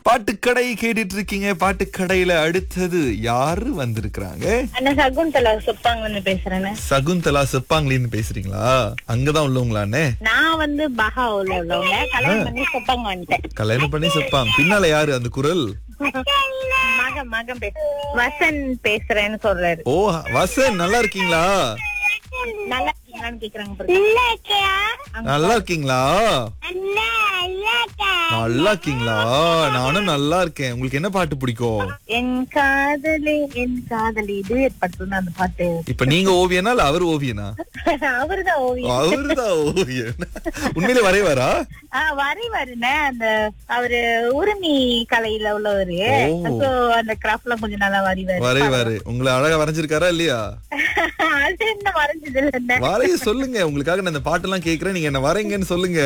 பாட்டுக்கடை கேட்டுட்டு இருக்கீங்க பாட்டுக்கடையில அடுத்தது யாரு வந்திருக்கிறாங்க அண்ணா சகுந்தலா சொப்பாங்கன்னு பேசுறேன்னு சகுந்தலா செப்பாங்களேன்னு பேசுறீங்களா அங்கதான் உள்ளவங்களாண்ணே நான் வந்து பஹாவுல உள்ளவங்க கல்யாணம் பண்ணி சொப்பாங்க வந்துட்டேன் கல்யாணம் பண்ணி செப்பாங்க பின்னால யாரு அந்த குரல் மகன் மகன் பேச வசன் பேசுறேன்னு சொல்றாரு ஓ வசன் நல்லா இருக்கீங்களா நல்லா இருக்கீங்களான்னு கேக்குறாங்க பாருங்க. நல்லா இருக்கீங்களா நல்லா இருக்கீங்களா நானும் நல்லா இருக்கேன் உங்களுக்கு என்ன பாட்டு பிடிக்கும் என் காதலி என் காதலி இது ஏற்பட்டு அந்த பாட்டு இப்ப நீங்க ஓவியனா இல்ல அவர் ஓவியனா அவருதான் ஓவியம் அவருதான் ஓவியன் உண்மையிலே வரைவாரா ஆஹ் வரைவாருண்ணே அந்த அவரு உரிமை கலையில உள்ளவரு ஓ. சோ அந்த கிராஃப்ட் எல்லாம் கொஞ்சம் நல்லா வரைவாரு வரைவாரு உங்களை அழகா வரைஞ்சிருக்காரா இல்லையா அது என்ன வரைஞ்சது இல்ல வரைய சொல்லுங்க உங்களுக்காக நான் இந்த பாட்டெல்லாம் கேக்குறேன் நீங்க என்ன வரைங்கன்னு சொல்லுங்க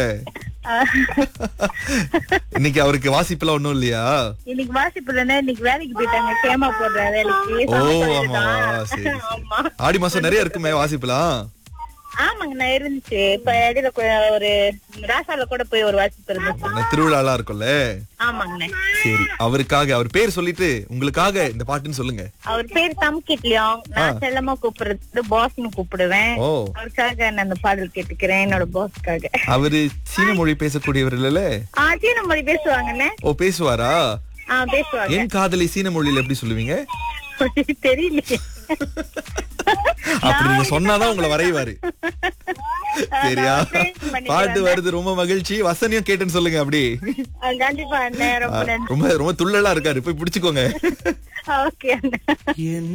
இன்னைக்கு அவருக்கு வாசிப்புலாம் ஒண்ணும் இல்லையா இன்னைக்கு வாசிப்பு இல்லைன்னா இன்னைக்கு வேலைக்கு போயிட்டாங்க கேமா போடுற வேலைக்கு ஓ சமைக்கிறது ஆமா தான். சரி ஆமா ஆடி மாசம் நிறைய இருக்குமே வாசிப்புலாம் ஆமாங்க நான் இருந்துச்சு இப்ப இடையில கொ- ஒரு ராசால கூட போய் ஒரு வாசிப்பு இருந்துச்சு என்ன திருவிழாலாம் இருக்கும்ல ஆமாங்கண்ணே சரி அவருக்காக அவர் பேர் சொல்லிட்டு உங்களுக்காக இந்த பாட்டுன்னு சொல்லுங்க அவர் பேர் தம்கிட்லியும் நான் செல்லமா கூப்பிடுறது பாஸ்னு கூப்பிடுவேன் ஓ அவருக்காக நான் அந்த பாடல் கேட்டுக்கிறேன் என்னோட பாஸ்க்காக அவரு சீன மொழி பேசக்கூடியவர் இல்லல ஆ சீன மொழி பேசுவாங்கண்ணே ஓ பேசுவாரா ஆ பேசுவாங்க என் காதலி சீன மொழியில எப்படி சொல்லுவீங்க தெரியலையே அப்படி நீங்க சொன்னாதான் உங்களை வரைவாரு சரியா நான் change பண்ணிக்கிறேன். பாட்டு வருது ரொம்ப மகிழ்ச்சி வசனியும் கேட்டுன்னு சொல்லுங்க அப்படி ஆ, கண்டிப்பா அண்ணே ரொம்ப நன்றி ரொம்ப ரொம்ப துள்ளலா இருக்காரு போய் பிடிச்சுக்கோங்க ஓகே அண்ணே